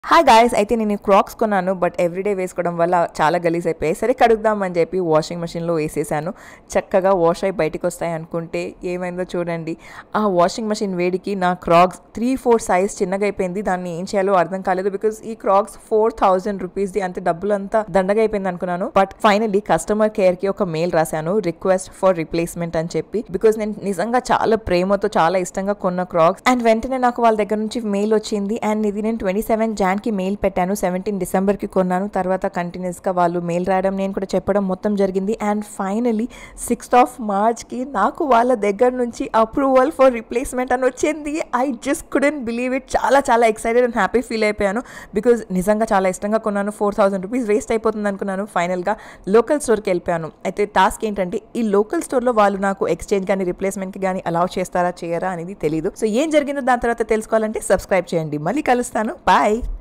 hi guys అయితే నేను cracks కొన్నాను బట్ ఎవ్రీడే వేసుకోవడం వల్ల చాలా గలీజ్ అయిపోయాయి సరే కడుగుదామని చెప్పి వాషింగ్ మెషిన్లో వేసేసాను చక్కగా వాష్ అయి బయటికి వస్తాయి అనుకుంటే ఏమైందో చూడండి ఆ వాషింగ్ మెషిన్ వేడికి నా క్రాక్స్ త్రీ ఫోర్ సైజ్ చిన్నగా అయిపోయింది దాన్ని ఏం చేయాలో అర్థం కాలేదు బికాస్ ఈ క్రాక్స్ ఫోర్ థౌజండ్ రూపీస్ది అంత డబ్బులు అంతా దండగా అయిపోయింది అనుకున్నాను బట్ ఫైనలీ కస్టమర్ కేర్కి ఒక మెయిల్ రాశాను రిక్వెస్ట్ ఫర్ రిప్లేస్మెంట్ అని చెప్పి బికాస్ నేను నిజంగా చాలా ప్రేమతో చాలా ఇష్టంగా కొన్న క్రాక్స్ అండ్ వెంటనే నాకు వాళ్ళ దగ్గర నుంచి మెయిల్ వచ్చింది అండ్ ఇది నేను ట్వంటీ సెవెన్ జాన్కి మెయిల్ పెట్టాను సెవెంటీన్ డిసెంబర్కి కొన్నాను తర్వాత కంటిన్యూస్గా వాళ్ళు మెయిల్ రాయడం నేను కూడా చెప్పడం మొత్తం జరిగింది అండ్ ఫైనలీ సిక్స్త్ ఆఫ్ మార్చ్కి నాకు వాళ్ళ దగ్గర నుంచి అప్రూవల్ ఫర్ రిప్లేస్మెంట్ అని వచ్చింది I just couldn't believe it చాలా చాలా ఎక్సైటెడ్ అండ్ హ్యాపీ ఫీల్ అయిపోయాను బికాజ్ నిజంగా చాలా ఇష్టంగా కొన్నాను ఫోర్ థౌసండ్ రూపీస్ వేస్ట్ అయిపోతుంది అనుకున్నాను ఫైనల్గా లోకల్ స్టోర్కి వెళ్ళిపోయాను అయితే టాస్క్ ఏంటంటే ఈ లోకల్ స్టోర్లో వాళ్ళు నాకు ఎక్స్చేంజ్ కానీ రిప్లేస్మెంట్కి కానీ అలౌ చేస్తారా చేయరా అనేది తెలియదు సో ఏం జరిగిందో దాని తర్వాత తెలుసుకోవాలంటే సబ్స్క్రైబ్ చేయండి మళ్ళీ కలుస్తాను బాయ్